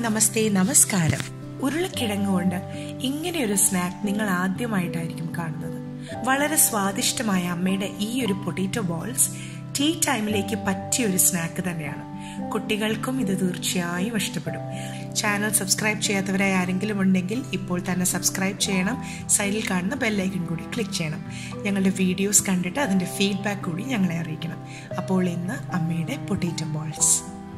നമസ്തേ നമസ്കാരം ഉരുളക്കിഴങ്ങ് കൊണ്ട് ഇങ്ങനെയൊരു സ്നാക്ക് നിങ്ങൾ ആദ്യമായിട്ടായിരിക്കും കാണുന്നത് വളരെ സ്വാദിഷ്ടമായ അമ്മയുടെ ഈ ഒരു പൊട്ടേറ്റോ ബോൾസ് ടീ ടൈമിലേക്ക് പറ്റിയ ഒരു സ്നാക്ക് തന്നെയാണ് കുട്ടികൾക്കും ഇത് തീർച്ചയായും ഇഷ്ടപ്പെടും ചാനൽ സബ്സ്ക്രൈബ് ചെയ്യാത്തവരായി ആരെങ്കിലും ഉണ്ടെങ്കിൽ ഇപ്പോൾ തന്നെ സബ്സ്ക്രൈബ് ചെയ്യണം സൈഡിൽ കാണുന്ന ബെല്ലൈക്കൺ കൂടി ക്ലിക്ക് ചെയ്യണം ഞങ്ങളുടെ വീഡിയോസ് കണ്ടിട്ട് അതിൻ്റെ ഫീഡ്ബാക്ക് കൂടി ഞങ്ങളെ അറിയിക്കണം അപ്പോൾ ഇന്ന് അമ്മയുടെ പൊട്ടേറ്റോ ബോൾസ്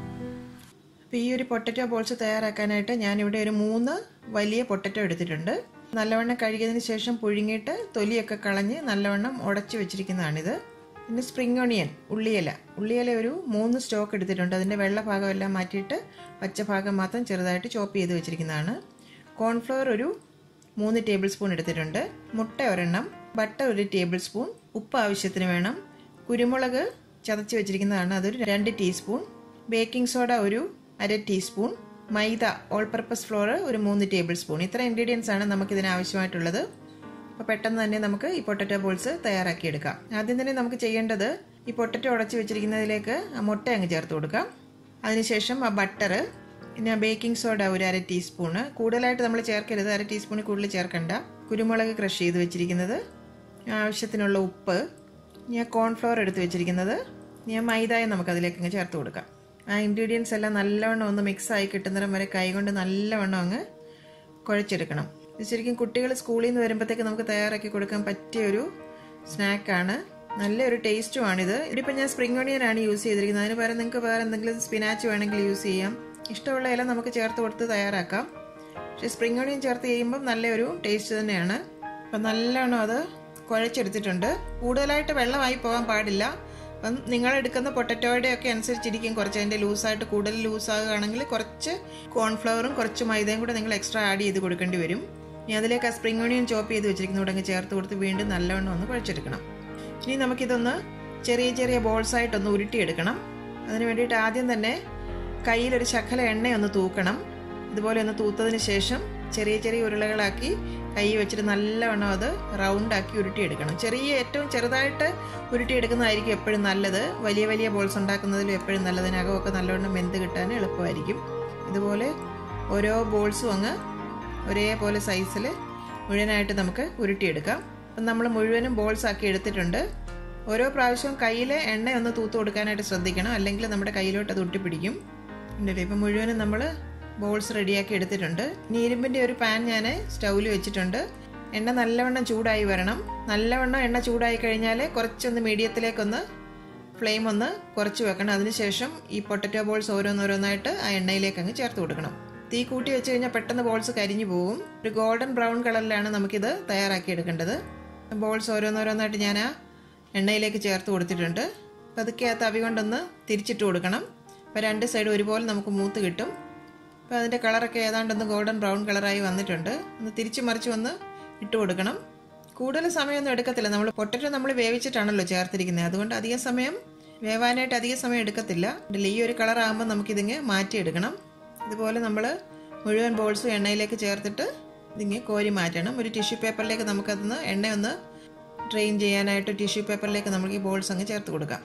അപ്പോൾ ഈ ഒരു പൊട്ടറ്റോ ബോൾസ് തയ്യാറാക്കാനായിട്ട് ഞാനിവിടെ ഒരു മൂന്ന് വലിയ പൊട്ടറ്റോ എടുത്തിട്ടുണ്ട് നല്ലവണ്ണം കഴുകിയതിന് ശേഷം പുഴുങ്ങിയിട്ട് തൊലിയൊക്കെ കളഞ്ഞ് നല്ലവണ്ണം ഉടച്ചു വെച്ചിരിക്കുന്നതാണിത് പിന്നെ സ്പ്രിംഗ് ഒണിയൻ ഉള്ളിയില ഉള്ളിയില ഒരു മൂന്ന് സ്റ്റോക്ക് എടുത്തിട്ടുണ്ട് അതിൻ്റെ വെള്ള ഭാഗമെല്ലാം മാറ്റിയിട്ട് പച്ച ഭാഗം മാത്രം ചെറുതായിട്ട് ചോപ്പ് ചെയ്ത് വെച്ചിരിക്കുന്നതാണ് കോൺഫ്ലവർ ഒരു മൂന്ന് ടേബിൾ സ്പൂൺ എടുത്തിട്ടുണ്ട് മുട്ട ഒരെണ്ണം ബട്ടർ ഒരു ടേബിൾ സ്പൂൺ ഉപ്പ് ആവശ്യത്തിന് വേണം കുരുമുളക് ചതച്ച് വെച്ചിരിക്കുന്നതാണ് അതൊരു രണ്ട് ടീസ്പൂൺ ബേക്കിംഗ് സോഡ ഒരു അര teaspoon maida all purpose flour ഒരു മൂന്ന് ടേബിൾ സ്പൂൺ ഇത്ര ഇൻഗ്രീഡിയൻസ് ആണ് നമുക്ക് ഇതിന് ആവശ്യമായിട്ടുള്ളത് അപ്പോൾ പെട്ടെന്ന് തന്നെ നമുക്ക് ഈ പൊട്ടറ്റോ ബോൾസ് തയ്യാറാക്കി എടുക്കാം ആദ്യം തന്നെ നമുക്ക് ചെയ്യേണ്ടത് ഈ പൊട്ടറ്റോ ഉടച്ച് വെച്ചിരിക്കുന്നതിലേക്ക് ആ മുട്ട അങ്ങ് ചേർത്ത് കൊടുക്കാം അതിനുശേഷം ആ ബട്ടർ പിന്നെ ബേക്കിംഗ് സോഡ ഒരു അര ടീസ്പൂണ് കൂടുതലായിട്ട് നമ്മൾ ചേർക്കരുത് അര ടീസ്പൂണിൽ കൂടുതൽ ചേർക്കണ്ട കുരുമുളക് ക്രഷ് ചെയ്ത് വെച്ചിരിക്കുന്നത് ആവശ്യത്തിനുള്ള ഉപ്പ് ഞാൻ കോൺഫ്ലവർ എടുത്ത് വെച്ചിരിക്കുന്നത് ഞാൻ മൈദായം നമുക്ക് അതിലേക്ക് അങ്ങ് ചേർത്ത് കൊടുക്കാം ആ ഇൻഗ്രീഡിയൻസ് എല്ലാം നല്ലവണ്ണം ഒന്ന് മിക്സ് ആയി കിട്ടുന്നിടം വരെ കൈകൊണ്ട് നല്ലവണ്ണം അങ്ങ് കുഴച്ചെടുക്കണം ഇത് ശരിക്കും കുട്ടികൾ സ്കൂളിൽ നിന്ന് വരുമ്പോഴത്തേക്ക് നമുക്ക് തയ്യാറാക്കി കൊടുക്കാൻ പറ്റിയ ഒരു സ്നാക്കാണ് നല്ലൊരു ടേസ്റ്റുമാണിത് ഇതിപ്പോൾ ഞാൻ സ്പ്രിംഗ് ഓണിയൻ ആണ് യൂസ് ചെയ്തിരിക്കുന്നത് അതിന് പകരം നിങ്ങൾക്ക് വേറെ എന്തെങ്കിലും സ്പിനാച്ച് വേണമെങ്കിൽ യൂസ് ചെയ്യാം ഇഷ്ടമുള്ള ഇല നമുക്ക് ചേർത്ത് കൊടുത്ത് തയ്യാറാക്കാം പക്ഷേ സ്പ്രിംഗ് ഓണിയൻ ചേർത്ത് ചെയ്യുമ്പോൾ നല്ലൊരു ടേസ്റ്റ് തന്നെയാണ് അപ്പം നല്ലവണ്ണം അത് കുഴച്ചെടുത്തിട്ടുണ്ട് കൂടുതലായിട്ട് വെള്ളമായി പോകാൻ പാടില്ല അപ്പം നിങ്ങൾ എടുക്കുന്ന പൊട്ടറ്റോയുടെ ഒക്കെ അനുസരിച്ചിരിക്കും കുറച്ച് അതിൻ്റെ ലൂസായിട്ട് കൂടുതൽ ലൂസാകുകയാണെങ്കിൽ കുറച്ച് കോൺഫ്ലവറും കുറച്ച് മൈദയും കൂടെ നിങ്ങൾ എക്സ്ട്രാ ആഡ് ചെയ്ത് കൊടുക്കേണ്ടി വരും ഇനി അതിലേക്ക് ആ സ്പ്രിംഗ് ഓണിയൻ ചോപ്പ് ചെയ്ത് വെച്ചിരിക്കുന്ന കൂടെ ചേർത്ത് കൊടുത്ത് വീണ്ടും നല്ലവണ്ണം ഒന്ന് കുഴച്ചെടുക്കണം ഇനി നമുക്കിതൊന്ന് ചെറിയ ചെറിയ ബോൾസ് ആയിട്ടൊന്ന് ഉരുട്ടിയെടുക്കണം അതിന് വേണ്ടിയിട്ട് ആദ്യം തന്നെ കയ്യിലൊരു ശകല എണ്ണയൊന്ന് തൂക്കണം ഇതുപോലെ ഒന്ന് തൂത്തതിന് ശേഷം ചെറിയ ചെറിയ ഉരുളകളാക്കി കൈ വെച്ചിട്ട് നല്ലവണ്ണം അത് റൗണ്ടാക്കി ഉരുട്ടിയെടുക്കണം ചെറിയ ഏറ്റവും ചെറുതായിട്ട് ഉരുട്ടിയെടുക്കുന്നതായിരിക്കും എപ്പോഴും നല്ലത് വലിയ വലിയ ബോൾസ് ഉണ്ടാക്കുന്നതിലും എപ്പോഴും നല്ലതിനകമൊക്കെ നല്ലവണ്ണം വെന്ത് കിട്ടാൻ എളുപ്പമായിരിക്കും ഇതുപോലെ ഓരോ ബോൾസും അങ്ങ് ഒരേപോലെ സൈസിൽ മുഴുവനായിട്ട് നമുക്ക് ഉരുട്ടിയെടുക്കാം അപ്പം നമ്മൾ മുഴുവനും ബോൾസ് ആക്കി എടുത്തിട്ടുണ്ട് ഓരോ പ്രാവശ്യവും കയ്യിൽ എണ്ണ ഒന്ന് തൂത്ത് കൊടുക്കാനായിട്ട് ശ്രദ്ധിക്കണം അല്ലെങ്കിൽ നമ്മുടെ കയ്യിലോട്ട് അത് ഒട്ടിപ്പിടിക്കും ഉണ്ടല്ലേ ഇപ്പം മുഴുവനും നമ്മൾ ബോൾസ് റെഡിയാക്കി എടുത്തിട്ടുണ്ട് ഇനി ഇരുമ്പിൻ്റെ ഒരു പാൻ ഞാൻ സ്റ്റൗവിൽ വെച്ചിട്ടുണ്ട് എണ്ണ നല്ലവണ്ണം ചൂടായി വരണം നല്ലവണ്ണം എണ്ണ ചൂടായി കഴിഞ്ഞാൽ കുറച്ചൊന്ന് മീഡിയത്തിലേക്കൊന്ന് ഫ്ലെയിം ഒന്ന് കുറച്ച് വെക്കണം അതിനുശേഷം ഈ പൊട്ടറ്റോ ബോൾസ് ഓരോന്നോരോന്നായിട്ട് ആ എണ്ണയിലേക്ക് അങ്ങ് ചേർത്ത് കൊടുക്കണം തീ കൂട്ടി വെച്ച് കഴിഞ്ഞാൽ പെട്ടെന്ന് ബോൾസ് കരിഞ്ഞു പോകും ഒരു ഗോൾഡൻ ബ്രൗൺ കളറിലാണ് നമുക്കിത് തയ്യാറാക്കി എടുക്കേണ്ടത് ബോൾസ് ഓരോന്നോരോന്നായിട്ട് ഞാൻ ആ എണ്ണയിലേക്ക് ചേർത്ത് കൊടുത്തിട്ടുണ്ട് പതുക്കെ ആ തവി കൊണ്ടൊന്ന് തിരിച്ചിട്ട് കൊടുക്കണം അപ്പോൾ രണ്ട് സൈഡ് ഒരുപോലെ നമുക്ക് മൂത്ത് കിട്ടും അപ്പോൾ അതിൻ്റെ കളറൊക്കെ ഏതാണ്ടൊന്ന് ഗോൾഡൻ ബ്രൗൺ കളറായി വന്നിട്ടുണ്ട് ഒന്ന് തിരിച്ചു മറിച്ച് ഒന്ന് ഇട്ട് കൊടുക്കണം കൂടുതൽ സമയമൊന്നും എടുക്കത്തില്ല നമ്മൾ പൊട്ടറ്റോ നമ്മൾ വേവിച്ചിട്ടാണല്ലോ ചേർത്തിരിക്കുന്നത് അതുകൊണ്ട് അധിക സമയം വേവാനായിട്ട് അധിക സമയം എടുക്കത്തില്ല ഈ ഒരു കളർ ആകുമ്പോൾ നമുക്കിതിങ്ങ് മാറ്റിയെടുക്കണം ഇതുപോലെ നമ്മൾ മുഴുവൻ ബോൾസും എണ്ണയിലേക്ക് ചേർത്തിട്ട് ഇതിങ്ങ് കോരി മാറ്റണം ഒരു ടിഷ്യൂ പേപ്പറിലേക്ക് നമുക്കതൊന്ന് എണ്ണയൊന്ന് ഡ്രെയിൻ ചെയ്യാനായിട്ട് ടിഷ്യൂ പേപ്പറിലേക്ക് നമുക്ക് ഈ ബോൾസ് അങ്ങ് ചേർത്ത് കൊടുക്കാം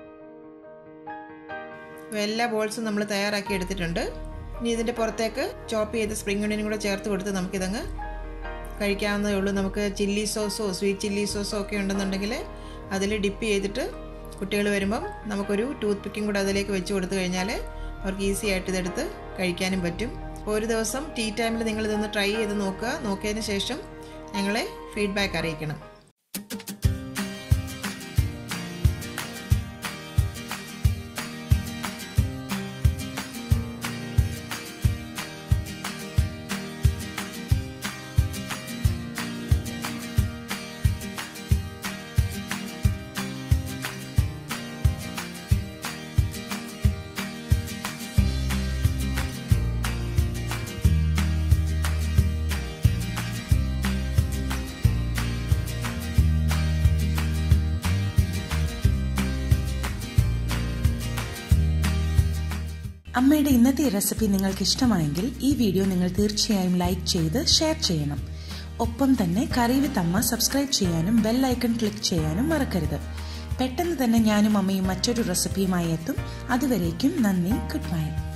അപ്പോൾ എല്ലാ ബോൾസും നമ്മൾ തയ്യാറാക്കി എടുത്തിട്ടുണ്ട് ഇനി ഇതിൻ്റെ പുറത്തേക്ക് ചോപ്പ് ചെയ്ത് സ്പ്രിംഗ് ഒണിയനും കൂടെ ചേർത്ത് കൊടുത്ത് നമുക്കിതങ്ങ് കഴിക്കാവുന്നതേ ഉള്ളൂ നമുക്ക് ചില്ലി സോസോ സ്വീറ്റ് ചില്ലി സോസോ ഒക്കെ ഉണ്ടെന്നുണ്ടെങ്കിൽ അതിൽ ഡിപ്പ് ചെയ്തിട്ട് കുട്ടികൾ വരുമ്പം നമുക്കൊരു ടൂത്ത് പിക്കും കൂടെ അതിലേക്ക് വെച്ച് കൊടുത്തു കഴിഞ്ഞാൽ അവർക്ക് ഈസി ആയിട്ട് ഇതെടുത്ത് കഴിക്കാനും പറ്റും അപ്പോൾ ഒരു ദിവസം ടീ ടൈമിൽ നിങ്ങൾ ഇതൊന്ന് ട്രൈ ചെയ്ത് നോക്കുക നോക്കിയതിന് ശേഷം ഞങ്ങളെ ഫീഡ്ബാക്ക് അറിയിക്കണം അമ്മയുടെ ഇന്നത്തെ റെസിപ്പി നിങ്ങൾക്ക് ഇഷ്ടമായെങ്കിൽ ഈ വീഡിയോ നിങ്ങൾ തീർച്ചയായും ലൈക്ക് ചെയ്ത് ഷെയർ ചെയ്യണം ഒപ്പം തന്നെ കറി വിത്ത് അമ്മ സബ്സ്ക്രൈബ് ചെയ്യാനും ബെൽ ഐക്കൺ ക്ലിക്ക് ചെയ്യാനും മറക്കരുത് പെട്ടെന്ന് തന്നെ ഞാനും അമ്മയും മറ്റൊരു റെസിപ്പിയുമായി എത്തും അതുവരേക്കും നന്ദി ഗുഡ് ബൈ